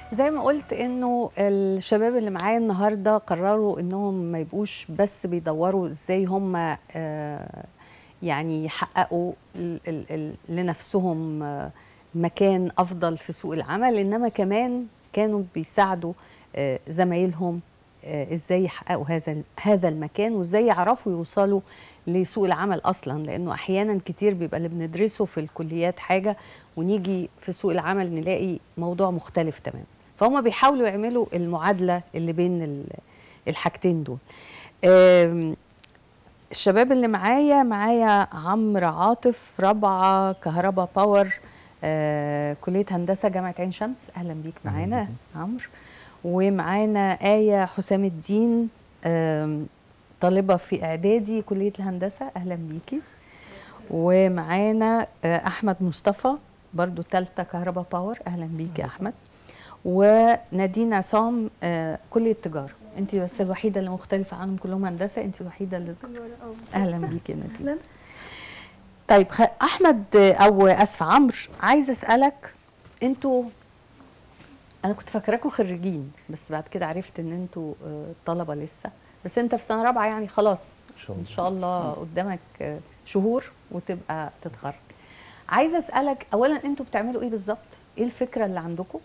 زي ما قلت انه الشباب اللي معايا النهارده قرروا انهم ما يبقوش بس بيدوروا ازاي هم آه، يعني يحققوا ال- ال- ال- لنفسهم آه، مكان افضل في سوق العمل انما كمان كانوا بيساعدوا آه، زمايلهم آه، ازاي يحققوا هذا ال- هذا المكان وازاي يعرفوا يوصلوا لسوق العمل اصلا لانه احيانا كتير بيبقى اللي بندرسه في الكليات حاجه ونيجي في سوق العمل نلاقي موضوع مختلف تماما فهم بيحاولوا يعملوا المعادله اللي بين ال- الحاجتين دول آم، الشباب اللي معايا معايا عمرو عاطف رابعه كهرباء باور آه، كليه هندسه جامعه عين شمس اهلا بيك أهلاً معانا بيكي. عمرو ومعانا آية حسام الدين آم، طالبة في إعدادي كلية الهندسة أهلا بيكي ومعانا آه، أحمد مصطفى برضو تالتة كهرباء باور أهلا بيكي يا أحمد ونادين عصام آه، كلية تجارة أنت بس الوحيدة اللي مختلفة عنهم كلهم هندسة أنت الوحيدة اللي أهلا بيكي يا نادين أهلاً. طيب خ... أحمد آه، أو أسف عمرو عايزة أسألك أنتوا انا كنت فاكراكم خريجين بس بعد كده عرفت ان انتوا آه، طلبه لسه بس انت في سنه رابعه يعني خلاص ان شاء ان الله شاء الله قدامك آه، شهور وتبقى تتخرج عايزه اسالك اولا انتوا بتعملوا ايه بالظبط ايه الفكره اللي عندكم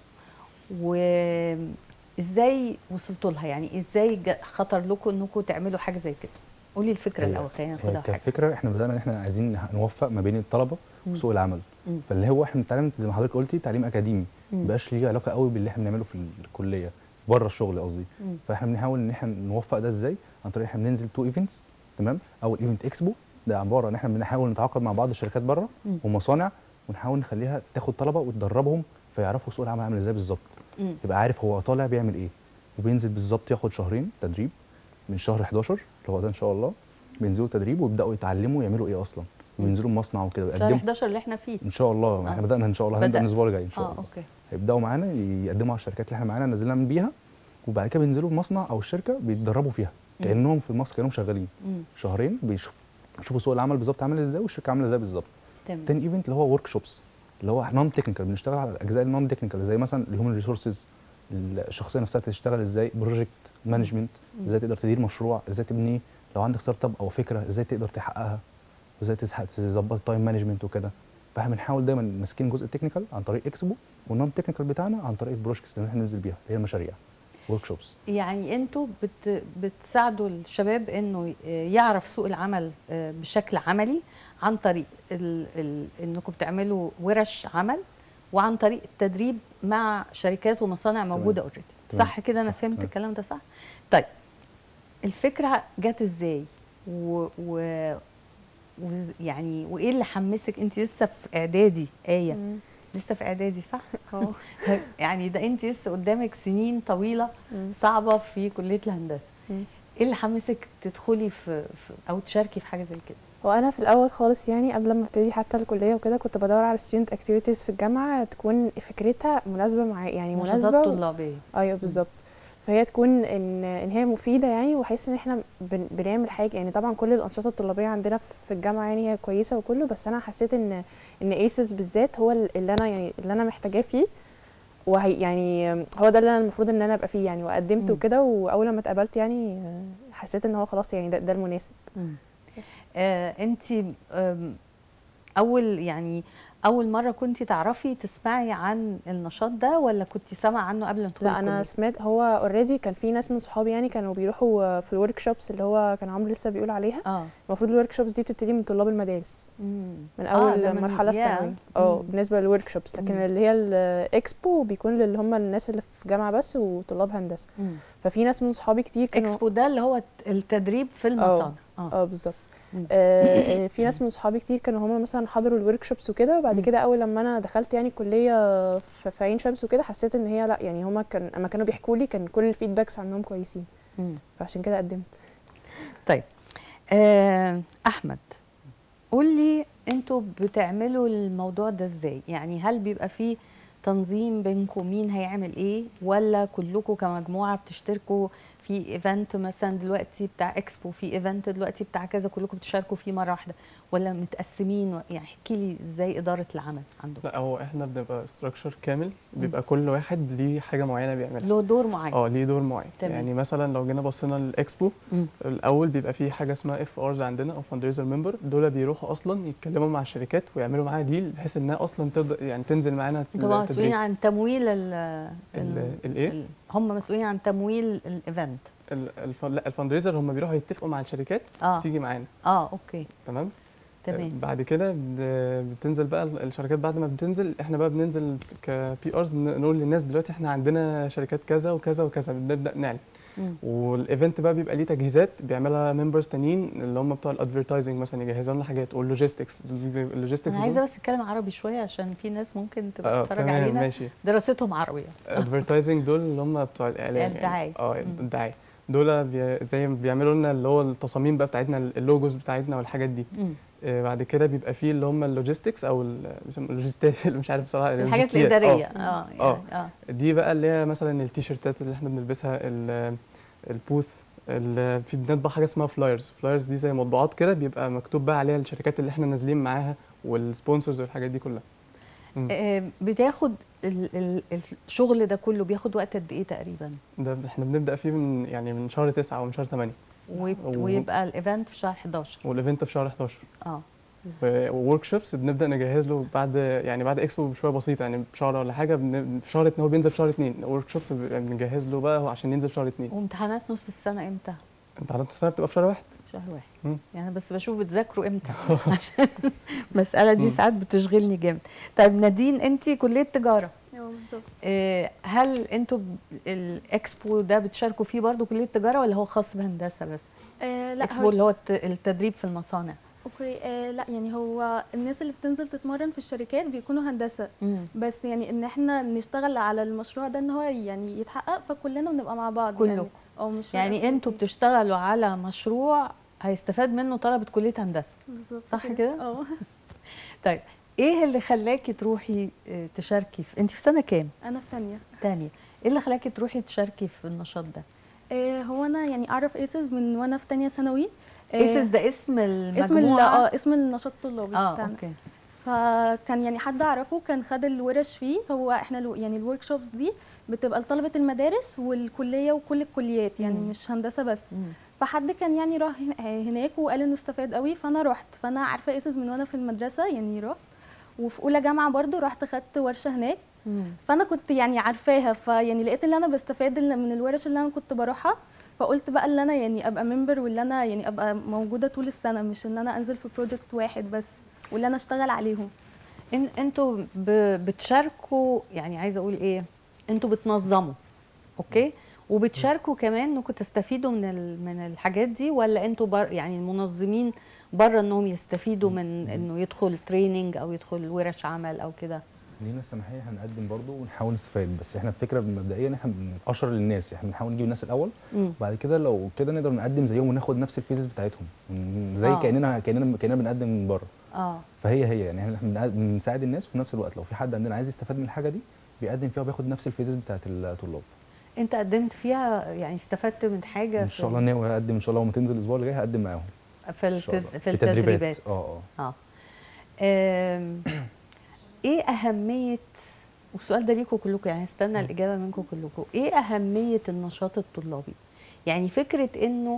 وازاي وصلتوا لها يعني ازاي جا- خطر لكم انكم تعملوا حاجه زي كده قولي الفكره هي- الاول خلينا هي ناخدها حاجه كفكره احنا بدانا ان احنا عايزين نوفق ما بين الطلبه مم. وسوق العمل مم. فاللي هو احنا بنتعلم زي ما حضرتك قلتي تعليم اكاديمي مم. ما بقاش ليه علاقه قوي باللي احنا بنعمله في الكليه بره الشغل قصدي مم. فاحنا بنحاول ان احنا نوفق ده ازاي عن طريق احنا بننزل تو ايفنتس تمام اول ايفنت اكسبو ده عباره ان احنا بنحاول نتعاقد مع بعض الشركات بره مم. ومصانع ونحاول نخليها تاخد طلبه وتدربهم فيعرفوا سوق العمل عامل ازاي بالظبط مم. يبقى عارف هو طالع بيعمل ايه وبينزل بالظبط ياخد شهرين تدريب من شهر 11 اللي هو ده ان شاء الله بينزلوا تدريب ويبداوا يتعلموا يعملوا ايه اصلا وينزلوا المصنع وكده شهر ويقدموا 11 اللي احنا فيه ان شاء الله احنا آه. بدانا ان شاء الله هنبدا بدأ. من الاسبوع الجاي ان شاء اه الله اوكي هيبداوا معانا يقدموا على الشركات اللي احنا معانا نازلين من بيها وبعد كده بينزلوا المصنع او الشركه بيتدربوا فيها مم. كانهم في المصنع كانهم شغالين مم. شهرين بيشوفوا بيشوفوا سوق العمل بالظبط عامل ازاي والشركه عامله ازاي بالظبط تمام تاني ايفنت اللي هو ورك شوبس اللي هو نون تكنيكال بنشتغل على الاجزاء النون تكنيكال زي مثلا الهيومن ريسورسز الشخصيه نفسها تشتغل ازاي بروجكت مانجمنت ازاي تقدر تدير مشروع ازاي تبنيه لو عندك ستارت اب او فكره ازاي تقدر تحققها وازاي تزح- تظبط التايم مانجمنت وكده فاحنا بنحاول دايما ماسكين جزء التكنيكال عن طريق اكسبو والنون تكنيكال بتاعنا عن طريق البروجكتس اللي احنا ننزل بيها اللي هي المشاريع ورك شوبس يعني انتوا بت بتساعدوا الشباب انه يعرف سوق العمل آه، بشكل عملي عن طريق ال ال انكم بتعملوا ورش عمل وعن طريق التدريب مع شركات ومصانع موجوده اوريدي تمام. صح كده انا صح، فهمت تمام. الكلام ده صح طيب الفكره جت ازاي و, و وز- يعني وايه اللي حمسك انت لسه في اعدادي ايه مم. لسه في اعدادي صح أهو. يعني ده انت لسه قدامك سنين طويله مم. صعبه في كليه الهندسه مم. ايه اللي حمسك تدخلي في, في او تشاركي في حاجه زي كده وانا في الاول خالص يعني قبل ما ابتدي حتى الكليه وكده كنت بدور على student activities في الجامعه تكون فكرتها مناسبه مع يعني نشاطات مناسبه و... طلابيه ايوه بالظبط فهي تكون ان ان هي مفيده يعني واحس ان احنا بن... بنعمل حاجه يعني طبعا كل الانشطه الطلابيه عندنا في الجامعه يعني هي كويسه وكله بس انا حسيت ان ان ايسس بالذات هو اللي انا يعني اللي انا محتاجاه فيه وهي يعني هو ده اللي انا المفروض ان انا ابقى فيه يعني وقدمت مم. وكده واول ما اتقبلت يعني آه، حسيت ان هو خلاص يعني ده, ده المناسب آه انت اول يعني اول مره كنت تعرفي تسمعي عن النشاط ده ولا كنت سامعه عنه قبل ما تدخلي لا انا الكلية؟ سمعت هو اوريدي كان في ناس من صحابي يعني كانوا بيروحوا في الورك شوبس اللي هو كان عمرو لسه بيقول عليها اه المفروض الورك شوبس دي بتبتدي من طلاب المدارس مم. من آه، اول ده من- المرحله يا. الثانويه اه مم. بالنسبه للورك شوبس لكن مم. اللي هي الاكسبو بيكون اللي هم الناس اللي في جامعه بس وطلاب هندسه مم. ففي ناس من صحابي كتير كانوا اكسبو ده اللي هو التدريب في المصانع اه اه بالظبط مم. آه، آه، في ناس من صحابي كتير كانوا هم مثلا حضروا الورك شوبس وكده وبعد مم. كده اول لما انا دخلت يعني كليه في في عين شمس وكده حسيت ان هي لا يعني هم كان اما كانوا بيحكوا لي كان كل الفيدباكس عنهم كويسين مم. فعشان كده قدمت طيب آه احمد قول لي انتوا بتعملوا الموضوع ده ازاي يعني هل بيبقى فيه تنظيم بينكم مين هيعمل ايه ولا كلكم كمجموعه بتشتركوا في في ايفنت مثلا دلوقتي بتاع اكسبو في ايفنت دلوقتي بتاع كذا كلكم بتشاركوا فيه مره واحده ولا متقسمين و- يعني احكي لي ازاي اداره العمل عندكم لا هو احنا بنبقى ستراكشر كامل بيبقى كل واحد ليه حاجه معينه بيعملها له دور معين اه ليه دور معين تمام. يعني مثلا لو جينا بصينا للاكسبو مم. الاول بيبقى فيه حاجه اسمها اف ارز عندنا او فاندريزر ممبر دول بيروحوا اصلا يتكلموا مع الشركات ويعملوا معاها ديل بحيث انها اصلا تقدر يعني تنزل معانا انتوا مسؤولين التدريب. عن تمويل ال ال- الايه ال- هم مسؤولين عن تمويل الايفنت ال- الف... لا الفاندريزر هم بيروحوا يتفقوا مع الشركات اه تيجي معانا اه اوكي تمام تمام بعد كده بن- بتنزل بقى ال- الشركات بعد ما بتنزل احنا بقى بننزل كبي ارز نقول للناس دلوقتي احنا عندنا شركات كذا وكذا وكذا بنبدا نعلن مم. والايفنت بقى بيبقى ليه تجهيزات بيعملها ممبرز تانيين اللي هم بتوع الادفرتايزنج مثلا يجهزوا لنا حاجات واللوجيستكس اللوجيستكس انا عايزه بس اتكلم عربي شويه عشان في ناس ممكن تبقى اه تتفرج تمام علينا ماشي دراستهم عربيه ادفرتايزنج دول اللي هم بتوع الاعلان الدعاية. يعني. اه مم. الدعايه دول بي زي ما بيعملوا لنا اللي هو التصاميم بقى بتاعتنا اللوجوز بتاعتنا والحاجات دي مم. آه، بعد كده بيبقى فيه اللي هم اللوجيستكس او ال- بيسموا اللوجيستات مش عارف بصراحه الحاجات اللوجستيات. الاداريه آه. اه آه. يعني اه دي بقى اللي هي مثلا التيشيرتات اللي احنا بنلبسها ال- البوث ال- في بنطبع حاجه اسمها فلايرز فلايرز دي زي مطبوعات كده بيبقى مكتوب بقى عليها الشركات اللي احنا نازلين معاها والسبونسرز والحاجات دي كلها مم. آه، بتاخد ال- ال- الشغل ده كله بياخد وقت قد ايه تقريبا ده احنا بنبدا فيه من يعني من شهر 9 او من شهر 8 ويب- و- ويبقى الايفنت في شهر 11 والايفنت في شهر 11 اه وورك شوبس بنبدا نجهز له بعد يعني بعد اكسبو بشويه بسيطه يعني بشهر ولا حاجه بن- في شهر اتنين- هو بينزل في شهر 2 ورك شوبس بنجهز له بقى عشان ينزل في شهر 2 وامتحانات نص السنه امتى؟ امتحانات السنه بتبقى في شهر واحد شهر واحد مم. يعني بس بشوف بتذاكروا امتى عشان المساله دي ساعات بتشغلني جامد طيب نادين انت كليه تجاره اه بالظبط آه، هل انتوا ب- الاكسبو ده بتشاركوا فيه برضو كليه تجاره ولا هو خاص بهندسه بس؟ آه لا اكسبو هو اللي هو الت- التدريب في المصانع اوكي آه لا يعني هو الناس اللي بتنزل تتمرن في الشركات بيكونوا هندسه مم. بس يعني ان احنا نشتغل على المشروع ده ان هو يعني يتحقق فكلنا بنبقى مع بعض كله. يعني او مش فارقة يعني كل انتوا إيه. بتشتغلوا على مشروع هيستفاد منه طلبه كليه هندسه بالظبط صح كده؟ اه طيب ايه اللي خلاكي تروحي آه، تشاركي في انت في سنه كام انا في تانية تانية ايه اللي خلاكي تروحي تشاركي في النشاط ده آه هو انا يعني اعرف ايسز من وانا في تانية ثانوي آه، ايسس ده اسم المجموعه اسم ال- اه اسم النشاط الطلابي اه بتاعنا اوكي فكان يعني حد اعرفه كان خد الورش فيه هو احنا الو- يعني الورك شوبس دي بتبقى لطلبه المدارس والكليه وكل الكليات يعني مم. مش هندسه بس مم. فحد كان يعني راح هن- هناك وقال انه استفاد قوي فانا رحت فانا عارفه ايسز من وانا في المدرسه يعني رحت وفي اولى جامعه برضو رحت خدت ورشه هناك مم. فانا كنت يعني عارفاها فيعني لقيت ان انا بستفاد ال- من الورش اللي انا كنت بروحها فقلت بقى ان انا يعني ابقى ممبر واللي انا يعني ابقى موجوده طول السنه مش ان انا انزل في بروجكت واحد بس واللي انا اشتغل عليهم إن انتوا ب- بتشاركوا يعني عايزه اقول ايه انتوا بتنظموا اوكي وبتشاركوا كمان انكم تستفيدوا من ال- من الحاجات دي ولا انتوا بر يعني المنظمين بره انهم يستفيدوا من انه يدخل تريننج او يدخل ورش عمل او كده لينا السماحيه هنقدم برضه ونحاول نستفاد بس احنا الفكره مبدئيا ان احنا بنقشر للناس احنا بنحاول نجيب الناس الاول مم. بعد كده لو كده نقدر نقدم زيهم وناخد نفس الفيزز بتاعتهم ون- زي آه. كاننا كاننا كاننا بنقدم من بره اه فهي هي يعني احنا بنقد- بنساعد الناس وفي نفس الوقت لو في حد عندنا عايز يستفاد من الحاجه دي بيقدم فيها وبياخد نفس الفيزز بتاعت الطلاب انت قدمت فيها يعني استفدت من حاجه ان شاء الله ناوي اقدم ان شاء الله لما تنزل الاسبوع اللي جاي هقدم معاهم في ان شاء التد... الله في التدريبات اه اه اه آم، ايه اهميه والسؤال ده ليكم كلكم يعني استنى الاجابه منكم كلكم ايه اهميه النشاط الطلابي يعني فكره انه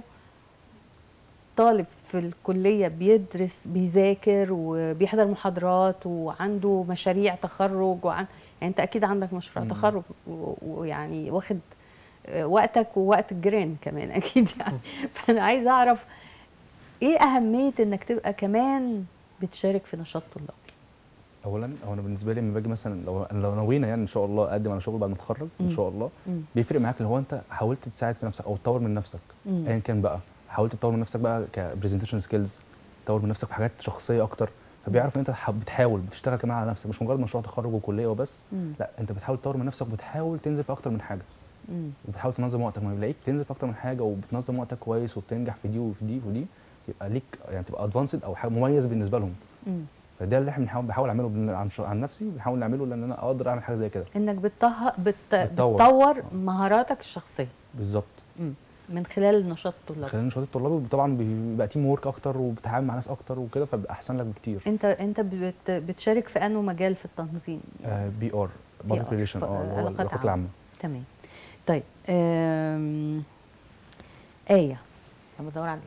طالب في الكليه بيدرس بيذاكر وبيحضر محاضرات وعنده مشاريع تخرج وعن يعني انت اكيد عندك مشروع مم. تخرج و- ويعني واخد آه، وقتك ووقت الجيران كمان اكيد يعني فانا عايزه اعرف ايه اهميه انك تبقى كمان بتشارك في نشاط طلابي اولا هو انا بالنسبه لي لما باجي مثلا لو لو نوينا يعني ان شاء الله اقدم على شغل بعد ما اتخرج ان مم. شاء الله مم. بيفرق معاك اللي هو انت حاولت تساعد في نفسك او تطور من نفسك مم. ايا كان بقى حاولت تطور من نفسك بقى كبرزنتيشن سكيلز تطور من نفسك في حاجات شخصيه اكتر فبيعرف ان انت ح- بتحاول بتشتغل كمان على نفسك مش مجرد مشروع تخرج وكليه وبس مم. لا انت بتحاول تطور من نفسك وبتحاول تنزل في اكتر من حاجه مم. وبتحاول تنظم وقتك ما بيلاقيك تنزل في اكتر من حاجه وبتنظم وقتك كويس وبتنجح في دي وفي دي ودي يبقى ليك يعني تبقى ادفانسد او حاجه مميز بالنسبه لهم مم. فده اللي احنا بنحاول بحاول اعمله بن- عن, ش- عن نفسي بحاول نعمله لان انا اقدر اعمل حاجه زي كده انك بتطه... بت... بتطور. بتطور مهاراتك الشخصيه بالظبط مم. من خلال النشاط الطلابي خلال النشاط الطلابي طبعا بيبقى تيم وورك اكتر وبتتعامل مع ناس اكتر وكده فبيبقى احسن لك بكتير انت انت بت بتشارك في انه مجال في التنظيم يعني. بي ار بابليك PR ريليشن اه اللي هو علاقات العلاقات عامة. العامه تمام طيب آم، آية أنا بدور على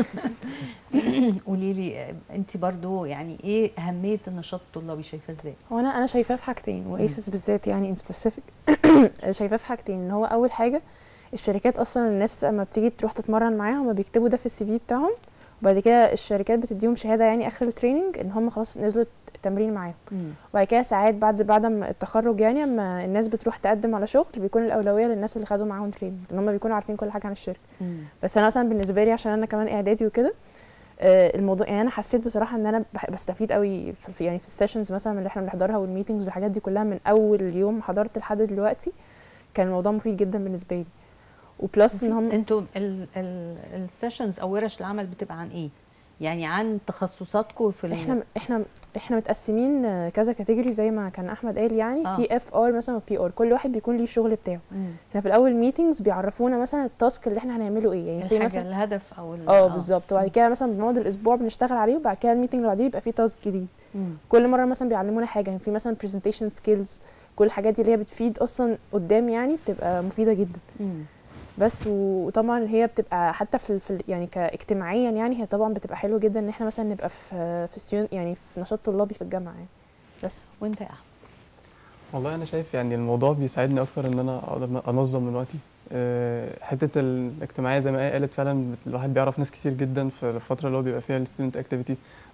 الاسم قولي لي انت برضو يعني ايه اهميه النشاط الطلابي شايفاه ازاي هو انا انا شايفاه في حاجتين وايسس بالذات يعني ان سبيسيفيك شايفاه في حاجتين ان هو اول حاجه الشركات اصلا الناس لما بتيجي تروح تتمرن معاهم هما بيكتبوا ده في السي في بتاعهم وبعد كده الشركات بتديهم شهاده يعني اخر التريننج ان هم خلاص نزلوا التمرين معاهم مم. وبعد كده ساعات بعد بعد ما التخرج يعني اما الناس بتروح تقدم على شغل بيكون الاولويه للناس اللي خدوا معاهم تريننج لان هم بيكونوا عارفين كل حاجه عن الشركه مم. بس انا مثلا بالنسبه لي عشان انا كمان اعدادي وكده آه، الموضوع يعني انا حسيت بصراحه ان انا بح- بستفيد قوي في في- يعني في السيشنز مثلا اللي احنا بنحضرها والميتنجز والحاجات دي كلها من اول يوم حضرت لحد دلوقتي كان الموضوع مفيد جدا بالنسبه لي وبلس ان هم انتوا السيشنز او ورش العمل بتبقى عن ايه يعني عن تخصصاتكم في ال- احنا احنا احنا متقسمين آه، كذا كاتيجوري زي ما كان احمد قال يعني آه. في اف ار مثلا وبي ار كل واحد بيكون ليه الشغل بتاعه مم. احنا في الاول ميتنجز بيعرفونا مثلا التاسك اللي احنا هنعمله ايه يعني زي الحاجه مثلا الهدف او ال- اه بالظبط وبعد كده مثلا بنقعد الاسبوع بنشتغل عليه وبعد كده الميتنج اللي بعديه بيبقى فيه تاسك جديد مم. كل مره مثلا بيعلمونا حاجه يعني في مثلا برزنتيشن سكيلز كل الحاجات دي اللي هي بتفيد اصلا قدام يعني بتبقى مفيده جدا مم. بس وطبعا هي بتبقى حتى في, ال- في ال- يعني كاجتماعيا يعني هي طبعا بتبقى حلوه جدا ان احنا مثلا نبقى في في student يعني في نشاط طلابي في الجامعه يعني بس وانت يا احمد والله انا شايف يعني الموضوع بيساعدني اكتر ان انا اقدر انظم من وقتي أه، حته الاجتماعيه زي ما هي قالت فعلا الواحد بيعرف ناس كتير جدا في الفتره اللي هو بيبقى فيها الستودنت اكتيفيتي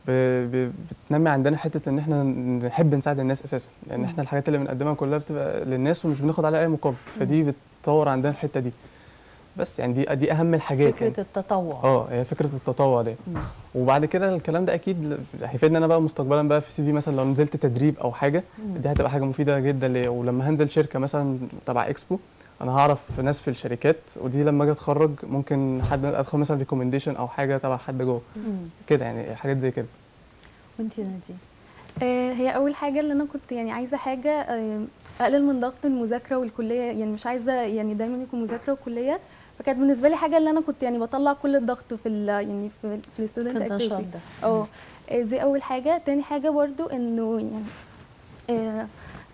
بتنمي عندنا حته ان احنا نحب نساعد الناس اساسا لان مم. احنا الحاجات اللي بنقدمها كلها بتبقى للناس ومش بناخد عليها اي مقابل فدي بتطور عندنا الحته دي بس يعني دي دي اهم الحاجات يعني. فكره التطوع اه هي فكره التطوع دي مم. وبعد كده الكلام ده اكيد هيفيدني انا بقى مستقبلا بقى في سي في مثلا لو نزلت تدريب او حاجه مم. دي هتبقى حاجه مفيده جدا ليا ولما هنزل شركه مثلا تبع اكسبو انا هعرف ناس في الشركات ودي لما اجي اتخرج ممكن حد ادخل مثلا ريكومنديشن او حاجه تبع حد جوه مم. كده يعني حاجات زي كده وانت يا نادين آه، هي اول حاجه اللي انا كنت يعني عايزه حاجه آه، اقلل من ضغط المذاكره والكليه يعني مش عايزه يعني دايما يكون مذاكره وكليه فكانت بالنسبه لي حاجه اللي انا كنت يعني بطلع كل الضغط في ال يعني في, في في الستودنت النشاط اكتيفيتي ده اه آه، دي اول حاجه تاني حاجه برضو انه يعني آه،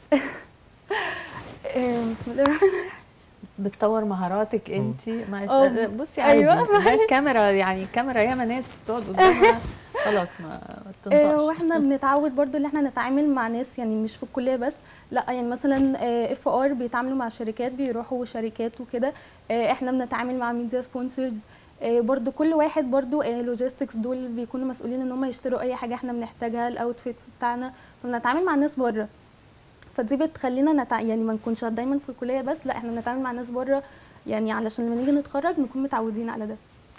آه، بسم الله الرحمن بتطور مهاراتك انت معلش اه. بصي عادي ايوه. ده الكاميرا يعني الكاميرا ياما ناس بتقعد قدامها خلاص ما آه، تنطقش واحنا بنتعود برضو ان احنا نتعامل مع ناس يعني مش في الكليه بس لا يعني مثلا اف ار بيتعاملوا مع شركات بيروحوا شركات وكده آه، احنا بنتعامل مع ميديا سبونسرز برضو كل واحد برضو لوجيستكس دول بيكونوا مسؤولين ان هم يشتروا اي حاجه احنا بنحتاجها الاوتفيتس بتاعنا فبنتعامل مع ناس بره فدي بتخلينا نتع... يعني ما نكونش دايما في الكليه بس لا احنا بنتعامل مع ناس بره يعني علشان لما نيجي نتخرج نكون متعودين على ده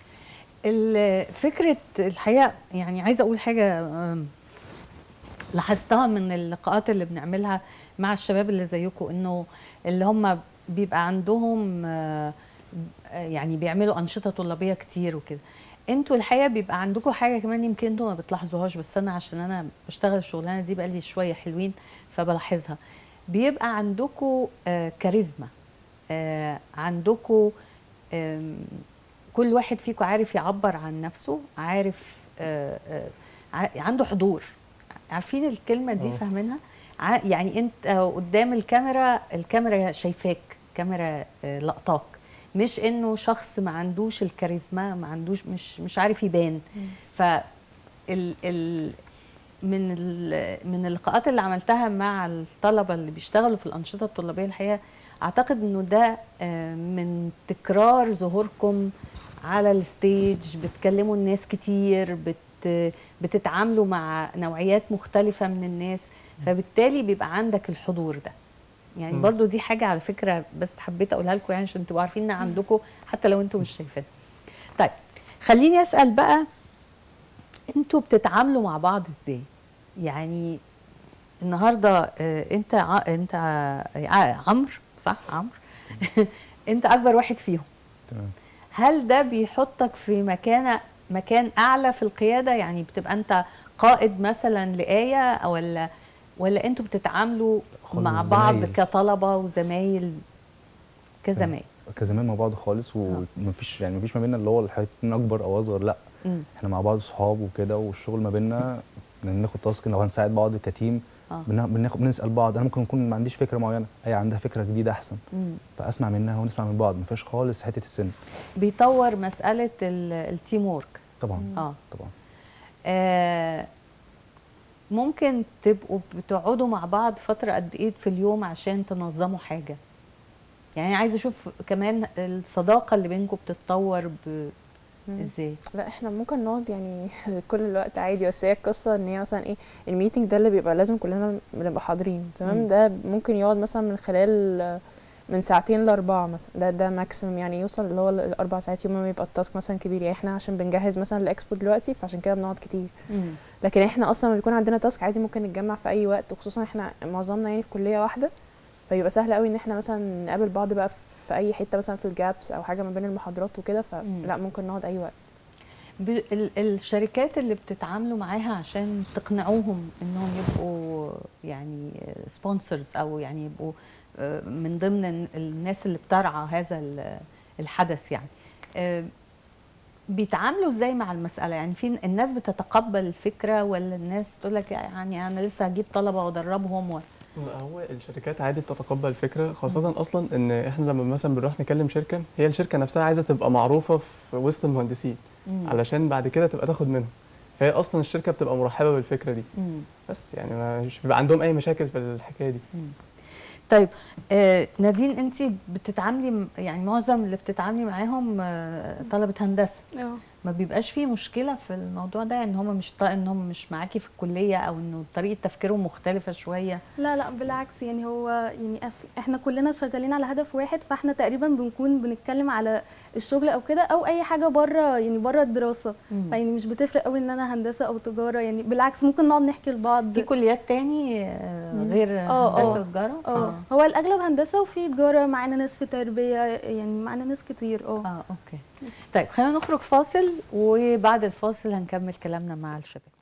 ال- فكره الحقيقه يعني عايزه اقول حاجه أم، لاحظتها من اللقاءات اللي بنعملها مع الشباب اللي زيكم انه اللي هم بيبقى عندهم آه، يعني بيعملوا انشطه طلابيه كتير وكده انتوا الحقيقه بيبقى عندكم حاجه كمان يمكن انتوا ما بتلاحظوهاش بس انا عشان انا بشتغل الشغلانه دي بقالي شويه حلوين فبلاحظها بيبقى عندكم آه، كاريزما آه، عندكم آم، كل واحد فيكم عارف يعبر عن نفسه عارف آه، آه، ع- عنده حضور عارفين الكلمه دي اه. فاهمينها ع- يعني انت قدام الكاميرا الكاميرا شايفاك كاميرا آه، لقطاك مش انه شخص ما عندوش الكاريزما ما عندوش مش مش عارف يبان ف ال ال من ال من اللقاءات اللي عملتها مع الطلبه اللي بيشتغلوا في الانشطه الطلابيه الحقيقه اعتقد انه ده آه، من تكرار ظهوركم على الستيج بتكلموا الناس كتير بت بتتعاملوا مع نوعيات مختلفه من الناس فبالتالي بيبقى عندك الحضور ده يعني مم. برضو دي حاجه على فكره بس حبيت اقولها لكم يعني عشان تبقوا عارفين ان عندكم حتى لو انتم مش شايفينها طيب خليني اسال بقى انتوا بتتعاملوا مع بعض ازاي يعني النهارده آه، انت ع- انت ع- عمرو صح عمرو انت اكبر واحد فيهم تمام هل ده بيحطك في مكانه مكان اعلى في القياده يعني بتبقى انت قائد مثلا لايه ولا ولا انتوا بتتعاملوا خالص مع بعض زمايل. كطلبه وزمايل كزمايل كزمان مع بعض خالص ومفيش يعني مفيش ما بيننا اللي هو الحياتين اكبر او اصغر لا مم. احنا مع بعض صحاب وكده والشغل ما بيننا ناخد تاسك لو هنساعد بعض كتيم آه. بنا- بناخد بنسال بعض انا ممكن اكون ما عنديش فكره معينه هي عندها فكره جديده احسن مم. فاسمع منها ونسمع من بعض ما فيش خالص حته السن بيطور مساله ال- التيم وورك طبعا اه طبعا آه، ممكن تبقوا بتقعدوا مع بعض فترة قد ايه في اليوم عشان تنظموا حاجة يعني عايزة اشوف كمان الصداقة اللي بينكم بتتطور ب... مم. ازاي لا احنا ممكن نقعد يعني كل الوقت عادي بس هي القصه ان هي مثلا ايه الميتنج ده اللي بيبقى لازم كلنا بنبقى حاضرين مم. تمام ده ممكن يقعد مثلا من خلال من ساعتين لاربعه مثلا ده ده ماكسيمم يعني يوصل اللي هو الاربع ساعات يوم ما يبقى التاسك مثلا كبير يعني احنا عشان بنجهز مثلا الاكسبو دلوقتي فعشان كده بنقعد كتير مم. لكن احنا اصلا لما بيكون عندنا تاسك عادي ممكن نتجمع في اي وقت وخصوصا احنا معظمنا يعني في كليه واحده فيبقى سهل قوي ان احنا مثلا نقابل بعض بقى في اي حته مثلا في الجابس او حاجه ما بين المحاضرات وكده مم. فلا ممكن نقعد اي وقت ب... ال... الشركات اللي بتتعاملوا معاها عشان تقنعوهم انهم يبقوا يعني سبونسرز او يعني يبقوا آه، من ضمن ال- الناس اللي بترعى هذا ال- الحدث يعني آه، بيتعاملوا ازاي مع المسألة يعني في الناس بتتقبل الفكرة ولا الناس تقول لك يعني انا لسه هجيب طلبة وادربهم و... لا هو الشركات عادي بتتقبل الفكره خاصه اصلا ان احنا لما مثلا بنروح نكلم شركه هي الشركه نفسها عايزه تبقى معروفه في وسط المهندسين مم. علشان بعد كده تبقى تاخد منهم فهي اصلا الشركه بتبقى مرحبه بالفكره دي مم. بس يعني ما- مش بيبقى عندهم اي مشاكل في الحكايه دي طيب آه نادين انت بتتعاملي م- يعني معظم اللي بتتعاملي معاهم آه طلبة هندسة اه ما بيبقاش فيه مشكلة في الموضوع ده ان هم مش طا... ان هم مش معاكي في الكلية او انه طريقة تفكيرهم مختلفة شوية لا لا بالعكس يعني هو يعني أصل احنا كلنا شغالين على هدف واحد فاحنا تقريبا بنكون بنتكلم على الشغل او كده او اي حاجه بره يعني بره الدراسه مم. فيعني مش بتفرق قوي ان انا هندسه او تجاره يعني بالعكس ممكن نقعد نحكي لبعض في كليات تاني آه مم. غير آه، هندسة آه. وتجارة اه هو الاغلب هندسه وفي تجاره معانا ناس في تربيه يعني معانا ناس كتير اه اه اوكي طيب خلينا نخرج فاصل وبعد الفاصل هنكمل كلامنا مع الشباب